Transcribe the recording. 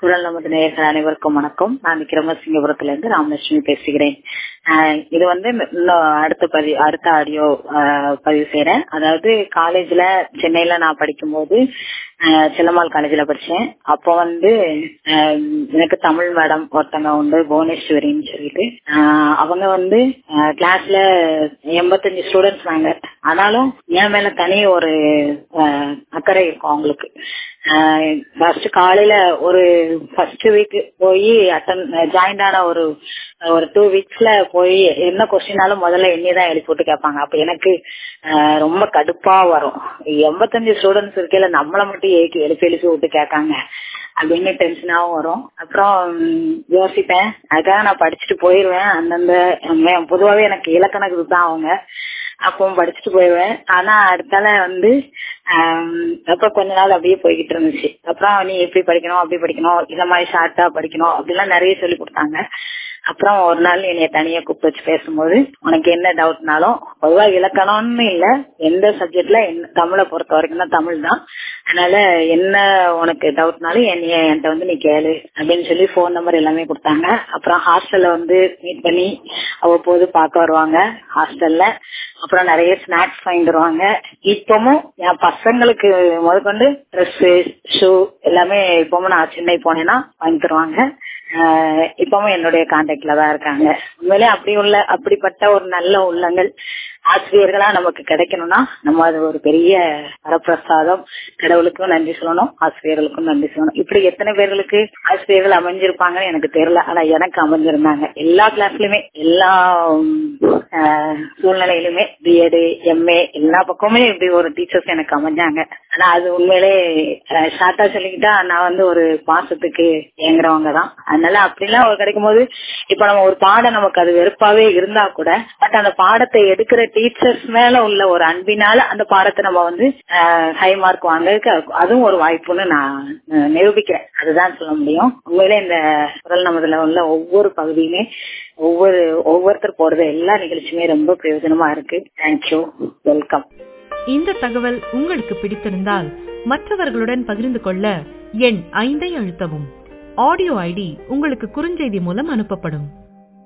குரல் நமது நேயர்கள் அனைவருக்கும் வணக்கம் நான் விக்ரமசிங்கபுரத்துல இருந்து ராமலட்சுமி பேசுகிறேன் ஆஹ் இது வந்து இன்னும் அடுத்த பதிவு அடுத்த ஆடியோ பதிவு செய்யறேன் அதாவது காலேஜ்ல சென்னையில நான் படிக்கும்போது ஆஹ் செல்லம்மாள் காலேஜ்ல படிச்சேன் அப்போ வந்து ஆஹ் எனக்கு தமிழ் மேடம் ஒருத்தங்க உண்டு புவனேஸ்வரின்னு சொல்லிட்டு ஆஹ் அவங்க வந்து கிளாஸ்ல எண்பத்தஞ்சு ஸ்டூடெண்ட்ஸ் நாங்க ஆனாலும் என் மேல தனி ஒரு ஆஹ் அக்கறை இருக்கும் அவங்களுக்கு ஃபர்ஸ்ட் காலையில ஒரு ஃபர்ஸ்ட் வீக் போய் அட்டன் ஜாயின் ஆன ஒரு ஒரு டூ வீக்ஸ்ல போய் என்ன கொஸ்டினாலும் முதல்ல என்னதான் எழுதி போட்டு கேட்பாங்க அப்ப எனக்கு ரொம்ப கடுப்பா வரும் எண்பத்தஞ்சு ஸ்டூடெண்ட்ஸ் இருக்கையில நம்மளை மட்டும் ஏக்கி எழுப்பி எழுப்பி விட்டு கேட்காங்க அப்படின்னு டென்ஷனாவும் வரும் அப்புறம் யோசிப்பேன் அதுக்காக நான் படிச்சுட்டு போயிருவேன் அந்தந்த பொதுவாவே எனக்கு இலக்கணக்கு தான் அவங்க அப்பவும் படிச்சுட்டு போயிடுவேன் ஆனா அடுத்தால வந்து அப்ப கொஞ்ச நாள் அப்படியே போய்கிட்டு இருந்துச்சு அப்புறம் நீ எப்படி படிக்கணும் அப்படி படிக்கணும் இந்த மாதிரி ஷார்ட்டா படிக்கணும் அப்படிலாம் நிறைய சொல்லி கொடுத்தாங்க அப்புறம் ஒரு நாள் என்னைய தனியா கூப்பிட்டு வச்சு பேசும்போது உனக்கு என்ன டவுட்னாலும் பொதுவா இலக்கணம்னு இல்ல எந்த சப்ஜெக்ட்ல தமிழை பொறுத்த வரைக்கும் தான் தமிழ் தான் அதனால என்ன உனக்கு டவுட்னாலும் என்னைய என்கிட்ட வந்து நீ கேளு அப்படின்னு சொல்லி போன் நம்பர் எல்லாமே கொடுத்தாங்க அப்புறம் ஹாஸ்டல்ல வந்து மீட் பண்ணி அவ்வப்போது பார்க்க வருவாங்க ஹாஸ்டல்ல அப்புறம் நிறைய ஸ்நாக்ஸ் வாங்கி தருவாங்க இப்பவும் என் பசங்களுக்கு முதற்கொண்டு ட்ரெஸ் ஷூ எல்லாமே இப்பவும் நான் சென்னை போனேன்னா வாங்கி தருவாங்க இப்பவும் என்னுடைய கான்டாக்ட்ல தான் இருக்காங்க உண்மையிலே அப்படி உள்ள அப்படிப்பட்ட ஒரு நல்ல உள்ளங்கள் ஆசிரியர்களா நமக்கு கிடைக்கணும்னா நம்ம அது ஒரு பெரிய வரப்பிரசாதம் கடவுளுக்கும் நன்றி சொல்லணும் ஆசிரியர்களுக்கும் நன்றி சொல்லணும் இப்படி எத்தனை பேர்களுக்கு ஆசிரியர்கள் அமைஞ்சிருப்பாங்கன்னு எனக்கு தெரியல ஆனா எனக்கு அமைஞ்சிருந்தாங்க எல்லா கிளாஸ்லயுமே எல்லா சூழ்நிலையிலுமே பிஎட் எம்ஏ எல்லா பக்கமுமே இப்படி ஒரு டீச்சர்ஸ் எனக்கு அமைஞ்சாங்க ஆனா அது உண்மையிலே ஷார்ட்டா சொல்லிக்கிட்டா நான் வந்து ஒரு பாசத்துக்கு ஏங்குறவங்க தான் அதனால அப்படிலாம் கிடைக்கும் போது இப்ப நம்ம ஒரு பாடம் நமக்கு அது வெறுப்பாவே இருந்தா கூட பட் அந்த பாடத்தை எடுக்கிற டீச்சர்ஸ் மேல உள்ள ஒரு அன்பினால அந்த பாடத்தை நம்ம வந்து ஹை மார்க் வாங்கறதுக்கு அதுவும் ஒரு வாய்ப்புன்னு நான் நிரூபிக்கிறேன் அதுதான் சொல்ல முடியும் உண்மையிலே இந்த குரல் நமதுல உள்ள ஒவ்வொரு பகுதியுமே ஒவ்வொரு ஒவ்வொருத்தர் போடுற எல்லா நிகழ்ச்சியுமே ரொம்ப பிரயோஜனமா இருக்கு தேங்க்யூ வெல்கம் இந்த தகவல் உங்களுக்கு பிடித்திருந்தால் மற்றவர்களுடன் பகிர்ந்து கொள்ள எண் ஐந்தை அழுத்தவும் ஆடியோ ஐடி உங்களுக்கு குறுஞ்செய்தி மூலம் அனுப்பப்படும்